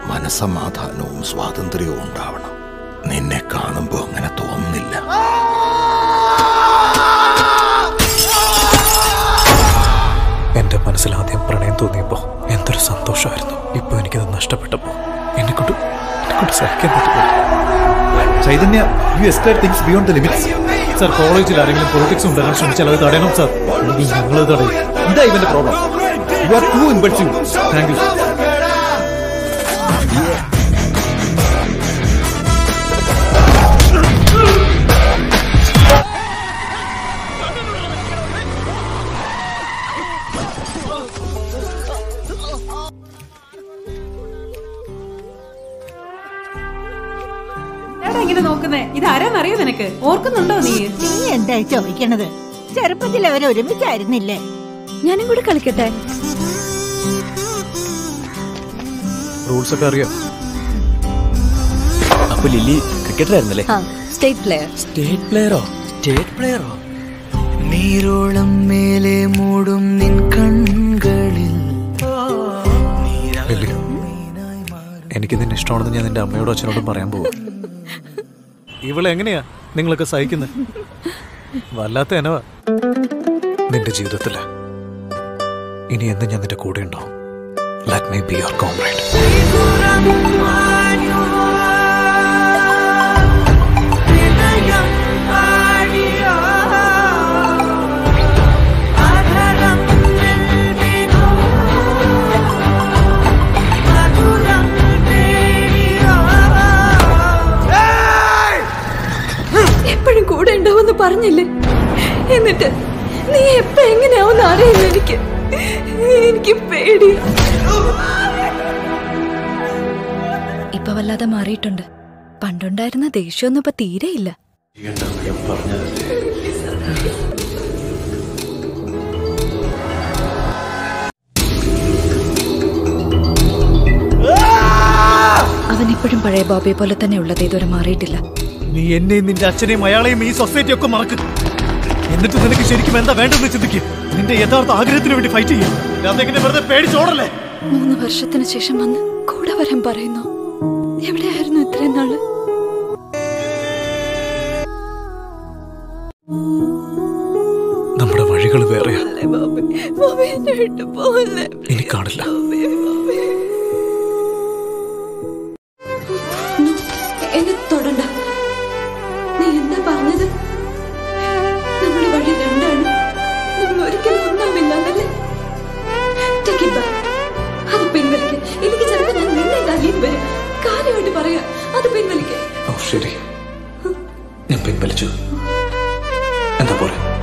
മനസമാധാനവും സ്വാതന്ത്ര്യവും ഉണ്ടാവണം നിന്നെ കാണുമ്പോൾ അങ്ങനെ തോന്നുന്നില്ല എന്റെ മനസ്സിൽ ആദ്യം പ്രണയം തോന്നിയപ്പോ എന്തൊരു സന്തോഷമായിരുന്നു ഇപ്പൊ എനിക്കത് നഷ്ടപ്പെട്ടപ്പോ എന്നെ കൊണ്ട് എന്നെ കൊണ്ട് സഹിക്കാൻ പറ്റില്ല Chaitanya you escalate things beyond the limits sir കോളേജിൽ ആരെങ്കിലും പൊളിറ്റിക്സ് ഉണ്ടാക്കാൻ ശ്രമിച്ചാൽ അത് തടയണം സർ അല്ലെങ്കിൽ ഞങ്ങൾ തടയും ഇതാ ഇവന്റെ problem you are too impulsive thank you എടാ ഇങ്ങനെ നോക്കുന്നേ ഇത് ആരാന്നറിയോ നിനക്ക് ഓർക്കുന്നുണ്ടോ നീ നീ എന്തായി ചോദിക്കണത് ചെറുപ്പത്തിൽ അവർ ഒരുമിച്ചായിരുന്നില്ലേ ഞാനും കൂടെ കളിക്കട്ടെ റൂൾസ് ഒക്കെ അറിയാം അപ്പൊ ലില്ലി ക്രിക്കറ്റർ ആയിരുന്നല്ലേ സ്റ്റേറ്റ് പ്ലെയർ സ്റ്റേറ്റ് പ്ലെയറോ സ്റ്റേറ്റ് പ്ലെയറോ നീരോളം മേലെ മൂടും നിൻ കൺകളിൽ ലില്ലി എനിക്ക് നിന്നെ ഇഷ്ടമാണെന്ന് ഞാൻ നിന്റെ അമ്മയോടും അച്ഛനോടും പറയാൻ പോകും ഇവളെങ്ങനെയാ നിങ്ങളൊക്കെ സഹിക്കുന്നത് വല്ലാത്ത എനവാ നിന്റെ ജീവിതത്തില് ഇനി എന്ന് ഞാൻ നിന്റെ കൂടെ ഉണ്ടാവും let me be your comrade എപ്പോഴും കൂടെ ഉണ്ടാവുമെന്ന് പറഞ്ഞില്ലേ എന്നിട്ട് നീ എപ്പ എങ്ങനെയാവുന്ന അറിയില്ല എനിക്ക് എനിക്ക് പേടി ഇപ്പൊ വല്ലാതെ മാറിയിട്ടുണ്ട് പണ്ടുണ്ടായിരുന്ന ദേഷ്യമൊന്നും ഇപ്പൊ തീരെയില്ല അവൻ ഇപ്പോഴും പഴയ ബോബിയെ പോലെ തന്നെ ഉള്ളത് ഇതുവരെ മാറിയിട്ടില്ല നീ എന്നെയും നിന്റെ അച്ഛനെയും അയാളെയും ഈ സൊസൈറ്റി ഒക്കെ മറക്ക് എന്നിട്ട് നിനക്ക് ശരിക്കും എന്താ വേണ്ടതെന്ന് ചിന്തിക്കും നിന്റെ യഥാർത്ഥ ആഗ്രഹത്തിന് വേണ്ടി ഫൈറ്റ് ചെയ്യും അല്ലാതെ ഇങ്ങനെ വെറുതെ പേടിച്ചോടല്ലേ മൂന്ന് വർഷത്തിന് ശേഷം വന്ന് കൂടെ വരാൻ പറയുന്നു എവിടെയായിരുന്നു ഇത്രയും നാള് നമ്മുടെ വഴികൾ വേറെയാ ബോബി ബോബി എന്നെ വിട്ടു പോകല്ലേ ഇനി കാണില്ല എന്നെ തൊടണ്ട നീ എന്താ പറഞ്ഞത് നമ്മുടെ വഴി രണ്ടാണ് നമ്മൾ ഒരിക്കലും ഒന്നാവില്ല എന്നല്ലേ Take it back. അത് പിൻവലിക്ക എനിക്ക് ചിലപ്പോൾ ഞാൻ നിന്നെ തല്ലിയും വരും കാര്യമായിട്ട് പറയാം അത് പിൻവലിക്ക ഓ ശരി ഞാൻ പിൻവലിച്ചു എന്താ പോലെ